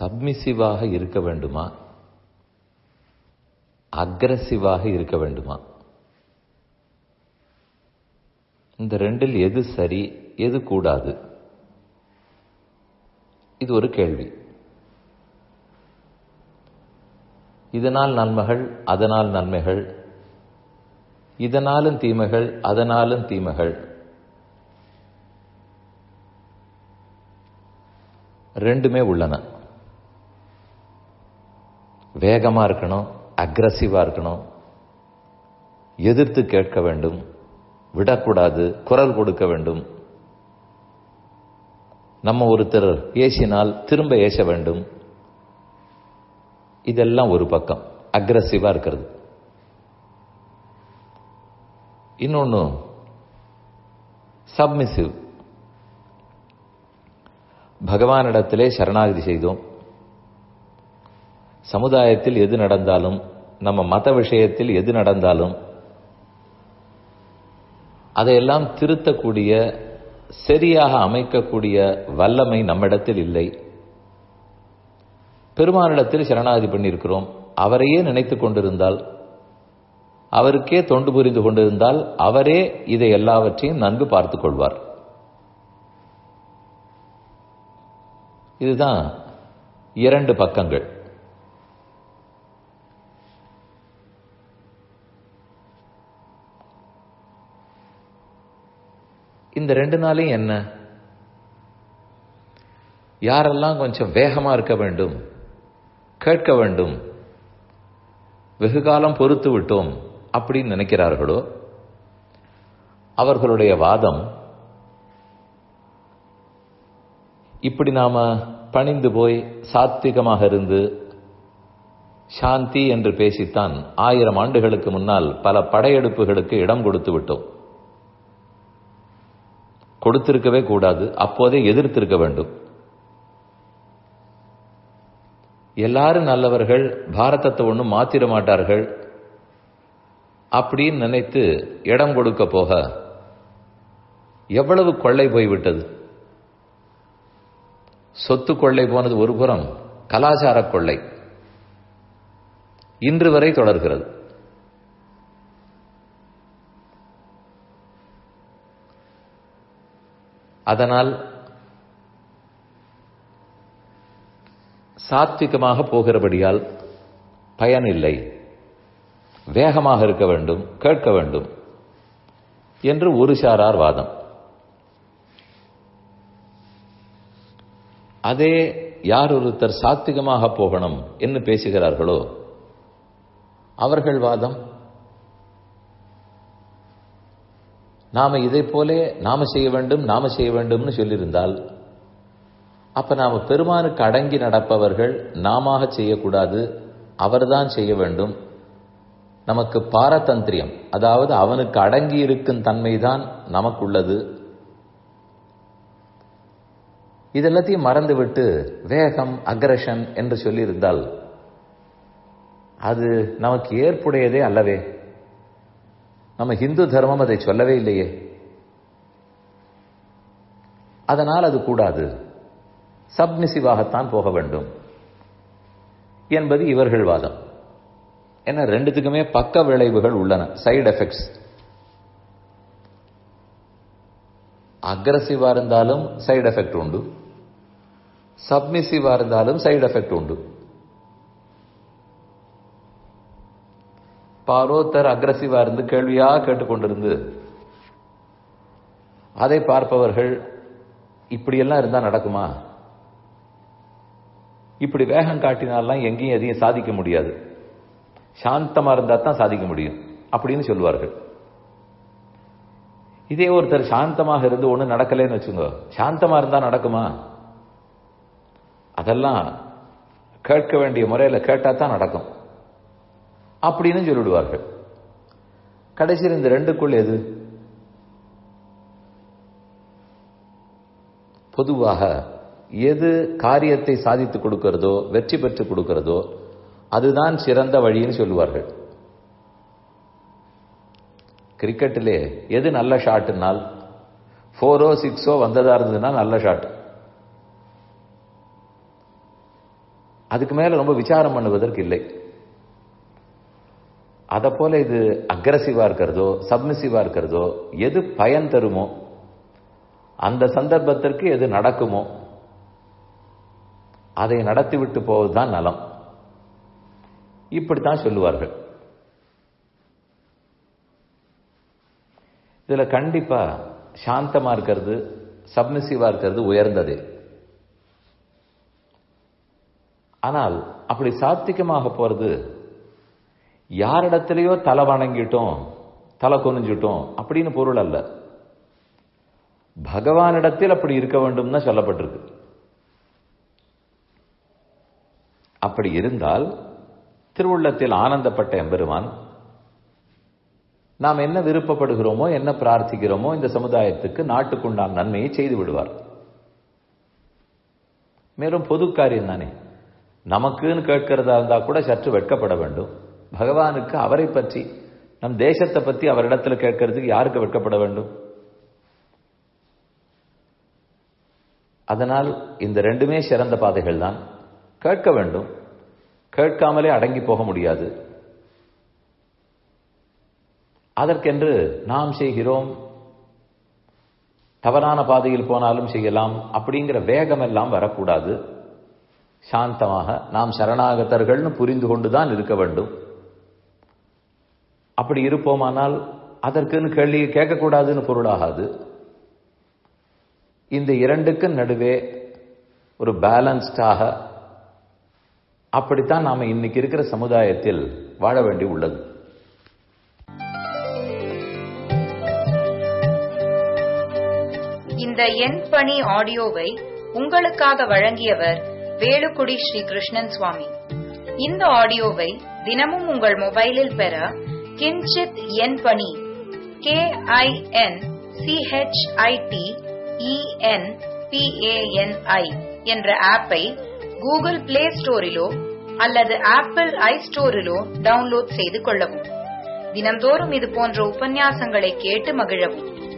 சப்மிசிவாக இருக்க வேண்டுமா அக்ரசிவாக இருக்க வேண்டுமா இந்த ரெண்டில் எது சரி எது கூடாது இது ஒரு கேள்வி இதனால் நன்மைகள் அதனால் நன்மைகள் இதனாலும் தீமைகள் அதனாலும் தீமைகள் ரெண்டுமே உள்ளன வேகமா இருக்கணும் அக்ரஸிவா இருக்கணும் எதிர்த்து கேட்க வேண்டும் விடக்கூடாது குரல் கொடுக்க வேண்டும் நம்ம ஒருத்தர் ஏசினால் திரும்ப ஏச வேண்டும் இதெல்லாம் ஒரு பக்கம் அக்ரஸிவா இருக்கிறது இன்னொன்னு சப்மிசிவ் பகவானிடத்திலே சரணாகதி செய்தோம் சமுதாயத்தில் எது நடந்தாலும் நம்ம மத விஷயத்தில் எது நடந்தாலும் அதையெல்லாம் திருத்தக்கூடிய சரியாக அமைக்கக்கூடிய வல்லமை நம்மிடத்தில் இல்லை பெருமானிடத்தில் சரணாகதி பண்ணியிருக்கிறோம் அவரையே நினைத்துக் கொண்டிருந்தால் அவருக்கே தொண்டு புரிந்து கொண்டிருந்தால் அவரே இதை எல்லாவற்றையும் நன்கு பார்த்துக் கொள்வார் இதுதான் இரண்டு பக்கங்கள் இந்த ரெண்டு நாளையும் என்ன யாரெல்லாம் கொஞ்சம் வேகமா இருக்க வேண்டும் கேட்க வேண்டும் வெகு காலம் பொறுத்து விட்டோம் அப்படின்னு நினைக்கிறார்களோ அவர்களுடைய வாதம் இப்படி நாம பணிந்து போய் சாத்விகமாக இருந்து சாந்தி என்று பேசித்தான் ஆயிரம் ஆண்டுகளுக்கு முன்னால் பல படையெடுப்புகளுக்கு இடம் கொடுத்து விட்டோம் கொடுத்திருக்கவே கூடாது அப்போதே எதிர்த்திருக்க வேண்டும் எல்லாரும் நல்லவர்கள் பாரதத்தை ஒன்றும் மாத்திர மாட்டார்கள் அப்படின்னு நினைத்து இடம் கொடுக்க போக எவ்வளவு கொள்ளை போய்விட்டது சொத்து கொள்ளை போனது ஒரு புறம் கலாச்சார கொள்ளை இன்று வரை தொடர்கிறது அதனால் சாத்விகமாக போகிறபடியால் பயனில்லை வேகமாக இருக்க வேண்டும் கேட்க வேண்டும் என்று ஒரு சாரார் வாதம் அதே யார் ஒருத்தர் சாத்விகமாக போகணும் என்று பேசுகிறார்களோ அவர்கள் வாதம் நாம இதை போலே நாம செய்ய வேண்டும் நாம செய்ய வேண்டும்னு சொல்லியிருந்தால் அப்ப நாம பெருமானுக்கு அடங்கி நடப்பவர்கள் நாம செய்யக்கூடாது அவர்தான் செய்ய வேண்டும் நமக்கு பாரதந்திரியம் அதாவது அவனுக்கு அடங்கி இருக்கும் தன்மைதான் நமக்குள்ளது இதெல்லாத்தையும் மறந்துவிட்டு வேகம் அக்ரஷன் என்று சொல்லியிருந்தால் அது நமக்கு ஏற்புடையதே அல்லவே நம்ம ஹிந்து தர்மம் அதை சொல்லவே இல்லையே அதனால் அது கூடாது சப்மிசிவாகத்தான் போக வேண்டும் என்பது இவர்கள் வாதம் ஏன்னா ரெண்டுத்துக்குமே பக்க விளைவுகள் உள்ளன சைடு எஃபெக்ட்ஸ் அக்ரசிவா இருந்தாலும் சைடு எஃபெக்ட் உண்டு சப்மிசிவா இருந்தாலும் சைடு எஃபெக்ட் உண்டு பாரோத்தர் அக்ரசிவா இருந்து கேள்வியா கேட்டுக்கொண்டிருந்து அதை பார்ப்பவர்கள் இப்படியெல்லாம் இருந்தா நடக்குமா இப்படி வேகம் காட்டினாலாம் எங்கேயும் எதையும் சாதிக்க முடியாது சாந்தமா இருந்தா தான் சாதிக்க முடியும் அப்படின்னு சொல்லுவார்கள் இதே ஒருத்தர் சாந்தமாக இருந்து ஒண்ணு நடக்கலன்னு வச்சுங்க சாந்தமா இருந்தா நடக்குமா அதெல்லாம் கேட்க வேண்டிய முறையில கேட்டா தான் நடக்கும் அப்படின்னு சொல்லிவிடுவார்கள் கடைசியில் இந்த ரெண்டுக்குள் எது பொதுவாக எது காரியத்தை சாதித்து கொடுக்கிறதோ வெற்றி பெற்று கொடுக்கிறதோ அதுதான் சிறந்த வழின்னு சொல்லுவார்கள் கிரிக்கெட்டிலே எது நல்ல ஷாட்டுனால் ஃபோரோ சிக்ஸோ வந்ததா இருந்ததுன்னா நல்ல ஷாட் அதுக்கு மேல ரொம்ப விசாரம் பண்ணுவதற்கு இல்லை அத போல இது அக்ரசிவா இருக்கிறதோ சப்மிசிவா இருக்கிறதோ எது பயன் தருமோ அந்த சந்தர்ப்பத்திற்கு எது நடக்குமோ அதை நடத்திவிட்டு போவதுதான் நலம் இப்படித்தான் சொல்லுவார்கள் இதுல கண்டிப்பா சாந்தமா இருக்கிறது சப்மிசிவா இருக்கிறது உயர்ந்தது ஆனால் அப்படி சாத்திகமாக போறது யாரிடத்திலேயோ தலை வணங்கிட்டோம் தலை குனிஞ்சிட்டோம் அப்படின்னு பொருள் அல்ல பகவானிடத்தில் அப்படி இருக்க வேண்டும் தான் சொல்லப்பட்டிருக்கு அப்படி இருந்தால் திருவுள்ளத்தில் ஆனந்தப்பட்ட எம்பெருமான் நாம் என்ன விருப்பப்படுகிறோமோ என்ன பிரார்த்திக்கிறோமோ இந்த சமுதாயத்துக்கு நாட்டுக்குண்டான நன்மையை செய்து விடுவார் மேலும் பொது காரியம் தானே நமக்குன்னு கேட்கிறதா இருந்தா கூட சற்று வெட்கப்பட வேண்டும் பகவானுக்கு அவரை பற்றி நம் தேசத்தை பற்றி அவரிடத்துல கேட்கறதுக்கு யாருக்கு வெட்கப்பட வேண்டும் அதனால் இந்த ரெண்டுமே சிறந்த பாதைகள் தான் கேட்க வேண்டும் கேட்காமலே அடங்கி போக முடியாது அதற்கென்று நாம் செய்கிறோம் தவறான பாதையில் போனாலும் செய்யலாம் அப்படிங்கிற வேகம் எல்லாம் வரக்கூடாது சாந்தமாக நாம் சரணாகதர்கள்னு புரிந்து கொண்டுதான் இருக்க வேண்டும் அப்படி இருப்போமானால் அதற்குன்னு கேள்வி கேட்கக்கூடாதுன்னு பொருளாகாது இந்த இரண்டுக்கும் நடுவே ஒரு பேலன்ஸ்டாக அப்படித்தான் நாம இன்னைக்கு இருக்கிற சமுதாயத்தில் வாழ வேண்டி உள்ளது இந்த எண் பணி ஆடியோவை உங்களுக்காக வழங்கியவர் வேலுக்குடி ஸ்ரீ கிருஷ்ணன் சுவாமி இந்த ஆடியோவை தினமும் உங்கள் மொபைலில் பெற கிஞ்சித் எண் பணி கே ஐ என் சிஹெச்ஐடி இஎன் பிஏஎன்ஐ என்ற ஆப்பை கூகுள் பிளே ஸ்டோரிலோ அல்லது ஆப்பிள் ஐ ஸ்டோரிலோ டவுன்லோட் செய்து கொள்ளவும் தினம்தோறும் இது போன்ற உபன்யாசங்களை கேட்டு மகிழவும்